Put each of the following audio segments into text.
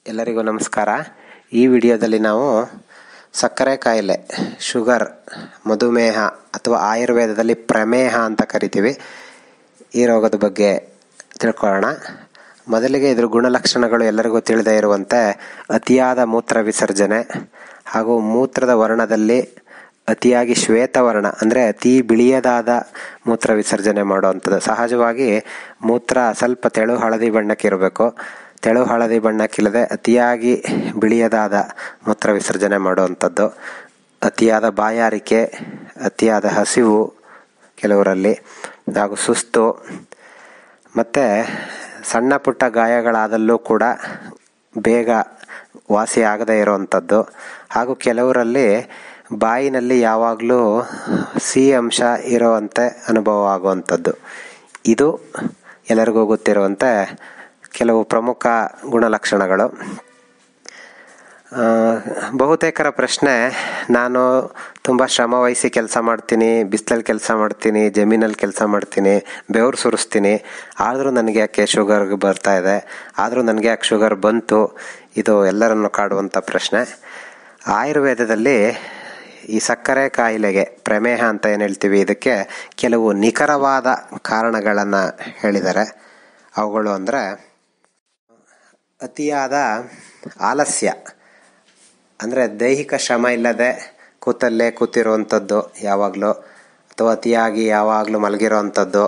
ಎಲ್ಲರಿಗೂ ನಮಸ್ಕಾರ ಈ ವಿಡಿಯೋದಲ್ಲಿ ನಾವು ಸಕ್ಕರೆ ಕಾಯಿಲೆ ಶುಗರ್ ಮಧುಮೇಹ ಅಥವಾ ಆಯುರ್ವೇದದಲ್ಲಿ ಪ್ರಮೇಹ ಅಂತ ಕರಿತೀವಿ ಈ ರೋಗದ ಬಗ್ಗೆ ತಿಳ್ಕೊಳ್ಳೋಣ ಮೊದಲಿಗೆ ಇದ್ರ ಗುಣಲಕ್ಷಣಗಳು ಎಲ್ಲರಿಗೂ ತಿಳಿದೇ ಇರುವಂತೆ ಅತಿಯಾದ ಮೂತ್ರ ವಿಸರ್ಜನೆ ಹಾಗೂ ಮೂತ್ರದ ವರ್ಣದಲ್ಲಿ ಅತಿಯಾಗಿ ಶ್ವೇತವರ್ಣ ಅಂದರೆ ಅತಿ ಬಿಳಿಯದಾದ ಮೂತ್ರ ವಿಸರ್ಜನೆ ಮಾಡುವಂಥದ್ದು ಸಹಜವಾಗಿ ಮೂತ್ರ ಸ್ವಲ್ಪ ತೆಳು ಹಳದಿ ಬಣ್ಣಕ್ಕೆ ಇರಬೇಕು ತೆಳು ಹಳದಿ ಬಣ್ಣಕ್ಕಿಲ್ಲದೆ ಅತಿಯಾಗಿ ಬಿಳಿಯದಾದ ಮೂತ್ರ ವಿಸರ್ಜನೆ ಮಾಡುವಂಥದ್ದು ಅತಿಯಾದ ಬಾಯಾರಿಕೆ ಅತಿಯಾದ ಹಸಿವು ಕೆಲವರಲ್ಲಿ ಹಾಗೂ ಸುಸ್ತು ಮತ್ತು ಸಣ್ಣ ಪುಟ್ಟ ಗಾಯಗಳಾದಲ್ಲೂ ಕೂಡ ಬೇಗ ವಾಸಿ ಆಗದೇ ಇರುವಂಥದ್ದು ಹಾಗೂ ಕೆಲವರಲ್ಲಿ ಬಾಯಿನಲ್ಲಿ ಯಾವಾಗಲೂ ಸಿಹಿ ಅಂಶ ಇರುವಂತೆ ಅನುಭವ ಆಗುವಂಥದ್ದು ಇದು ಎಲ್ಲರಿಗೂ ಗೊತ್ತಿರುವಂತೆ ಕೆಲವು ಪ್ರಮುಖ ಗುಣಲಕ್ಷಣಗಳು ಬಹುತೇಕರ ಪ್ರಶ್ನೆ ನಾನು ತುಂಬ ಶ್ರಮ ವಹಿಸಿ ಕೆಲಸ ಮಾಡ್ತೀನಿ ಬಿಸಿಲಲ್ಲಿ ಕೆಲಸ ಮಾಡ್ತೀನಿ ಜಮೀನಲ್ಲಿ ಕೆಲಸ ಮಾಡ್ತೀನಿ ಬೆವರು ಸುರಿಸ್ತೀನಿ ಆದರೂ ನನಗೆ ಯಾಕೆ ಶುಗರ್ ಬರ್ತಾ ಇದೆ ಆದರೂ ನನಗೆ ಯಾಕೆ ಶುಗರ್ ಬಂತು ಇದು ಎಲ್ಲರನ್ನು ಕಾಡುವಂಥ ಪ್ರಶ್ನೆ ಆಯುರ್ವೇದದಲ್ಲಿ ಈ ಸಕ್ಕರೆ ಕಾಯಿಲೆಗೆ ಪ್ರಮೇಹ ಅಂತ ಏನು ಹೇಳ್ತೀವಿ ಇದಕ್ಕೆ ಕೆಲವು ನಿಖರವಾದ ಕಾರಣಗಳನ್ನು ಹೇಳಿದ್ದಾರೆ ಅವುಗಳು ಅಂದರೆ ಅತಿಯಾದ ಆಲಸ್ಯ ಅಂದರೆ ದೈಹಿಕ ಶ್ರಮ ಇಲ್ಲದೆ ಕೂತಲ್ಲೇ ಕೂತಿರುವಂಥದ್ದು ಯಾವಾಗಲೂ ಅಥವಾ ಅತಿಯಾಗಿ ಯಾವಾಗಲೂ ಮಲಗಿರುವಂಥದ್ದು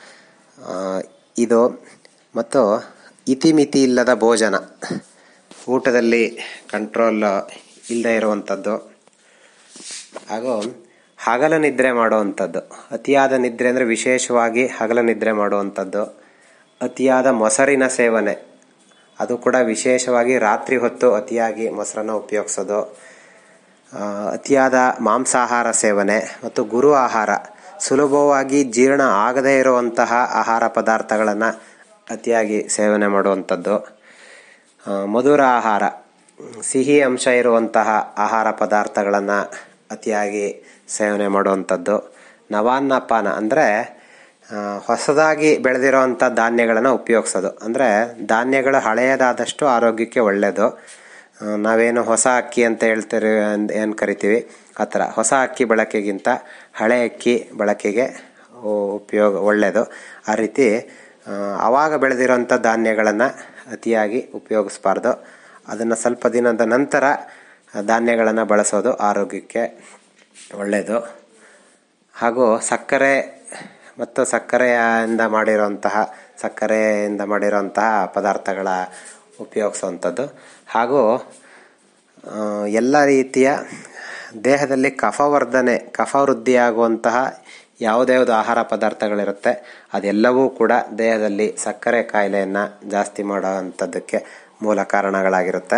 ಇದು ಮತ್ತು ಇತಿಮಿತಿ ಇಲ್ಲದ ಭೋಜನ ಊಟದಲ್ಲಿ ಕಂಟ್ರೋಲ್ ಇಲ್ಲದೆ ಇರುವಂಥದ್ದು ಹಾಗೂ ಹಗಲ ನಿದ್ರೆ ಮಾಡುವಂಥದ್ದು ಅತಿಯಾದ ನಿದ್ರೆ ಅಂದರೆ ವಿಶೇಷವಾಗಿ ಹಗಲ ನಿದ್ರೆ ಮಾಡುವಂಥದ್ದು ಅತಿಯಾದ ಮೊಸರಿನ ಸೇವನೆ ಅದು ಕೂಡ ವಿಶೇಷವಾಗಿ ರಾತ್ರಿ ಹೊತ್ತು ಅತಿಯಾಗಿ ಮೊಸರನ್ನು ಉಪಯೋಗಿಸೋದು ಅತಿಯಾದ ಮಾಂಸಾಹಾರ ಸೇವನೆ ಮತ್ತು ಗುರು ಆಹಾರ ಸುಲಭವಾಗಿ ಜೀರ್ಣ ಆಗದೇ ಇರುವಂತಹ ಆಹಾರ ಪದಾರ್ಥಗಳನ್ನು ಅತಿಯಾಗಿ ಸೇವನೆ ಮಾಡುವಂಥದ್ದು ಮಧುರ ಆಹಾರ ಸಿಹಿ ಅಂಶ ಇರುವಂತಹ ಆಹಾರ ಪದಾರ್ಥಗಳನ್ನು ಅತಿಯಾಗಿ ಸೇವನೆ ಮಾಡುವಂಥದ್ದು ನವಾನ್ನಪಾನ ಅಂದರೆ ಹೊಸದಾಗಿ ಬೆಳೆದಿರೋವಂಥ ಧಾನ್ಯಗಳನ್ನು ಉಪಯೋಗಿಸೋದು ಅಂದರೆ ಧಾನ್ಯಗಳು ಹಳೆಯದಾದಷ್ಟು ಆರೋಗ್ಯಕ್ಕೆ ಒಳ್ಳೆಯದು ನಾವೇನು ಹೊಸ ಅಕ್ಕಿ ಅಂತ ಹೇಳ್ತೀರಿ ಏನು ಕರಿತೀವಿ ಆ ಥರ ಹೊಸ ಅಕ್ಕಿ ಬಳಕೆಗಿಂತ ಹಳೆ ಅಕ್ಕಿ ಬಳಕೆಗೆ ಉಪಯೋಗ ಒಳ್ಳೆಯದು ಆ ರೀತಿ ಆವಾಗ ಬೆಳೆದಿರೋಂಥ ಧಾನ್ಯಗಳನ್ನು ಅತಿಯಾಗಿ ಉಪಯೋಗಿಸ್ಬಾರ್ದು ಅದನ್ನು ಸ್ವಲ್ಪ ದಿನದ ನಂತರ ಧಾನ್ಯಗಳನ್ನು ಬಳಸೋದು ಆರೋಗ್ಯಕ್ಕೆ ಒಳ್ಳೆಯದು ಹಾಗೂ ಸಕ್ಕರೆ ಮತ್ತು ಸಕ್ಕರೆಯಿಂದ ಮಾಡಿರೋಂತಹ ಸಕ್ಕರೆಯಿಂದ ಮಾಡಿರೋಂತಹ ಪದಾರ್ಥಗಳ ಉಪಯೋಗಿಸುವಂಥದ್ದು ಹಾಗೂ ಎಲ್ಲ ರೀತಿಯ ದೇಹದಲ್ಲಿ ಕಫವರ್ಧನೆ ಕಫ ವೃದ್ಧಿಯಾಗುವಂತಹ ಯಾವುದ್ಯಾವುದು ಆಹಾರ ಪದಾರ್ಥಗಳಿರುತ್ತೆ ಅದೆಲ್ಲವೂ ಕೂಡ ದೇಹದಲ್ಲಿ ಸಕ್ಕರೆ ಕಾಯಿಲೆಯನ್ನು ಜಾಸ್ತಿ ಮಾಡೋವಂಥದ್ದಕ್ಕೆ ಮೂಲ ಕಾರಣಗಳಾಗಿರುತ್ತೆ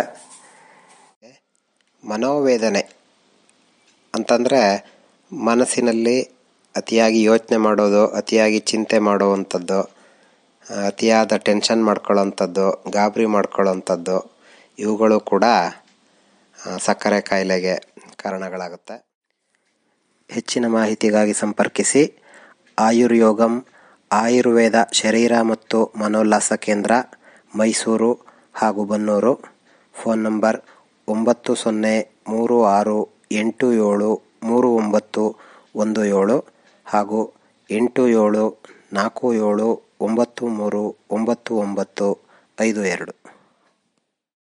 ಮನೋವೇದನೆ ಅಂತಂದರೆ ಮನಸ್ಸಿನಲ್ಲಿ ಅತಿಯಾಗಿ ಯೋಚನೆ ಮಾಡೋದು ಅತಿಯಾಗಿ ಚಿಂತೆ ಮಾಡುವಂಥದ್ದು ಅತಿಯಾದ ಟೆನ್ಷನ್ ಮಾಡ್ಕೊಳ್ಳೋವಂಥದ್ದು ಗಾಬರಿ ಮಾಡ್ಕೊಳ್ಳೋವಂಥದ್ದು ಇವುಗಳು ಕೂಡ ಸಕ್ಕರೆ ಕಾಯಿಲೆಗೆ ಕಾರಣಗಳಾಗುತ್ತೆ ಹೆಚ್ಚಿನ ಮಾಹಿತಿಗಾಗಿ ಸಂಪರ್ಕಿಸಿ ಆಯುರ್ಯೋಗಂ ಆಯುರ್ವೇದ ಶರೀರ ಮತ್ತು ಮನೋಲ್ಲಾಸ ಕೇಂದ್ರ ಮೈಸೂರು ಹಾಗೂ ಬನ್ನೂರು ಫೋನ್ ನಂಬರ್ ಒಂಬತ್ತು ಸೊನ್ನೆ ಮೂರು ಆರು ಎಂಟು ಏಳು ಮೂರು ಒಂಬತ್ತು ಒಂದು ಏಳು ಹಾಗೂ ಎಂಟು ಏಳು ನಾಲ್ಕು ಏಳು ಒಂಬತ್ತು ಮೂರು ಒಂಬತ್ತು ಒಂಬತ್ತು ಐದು ಎರಡು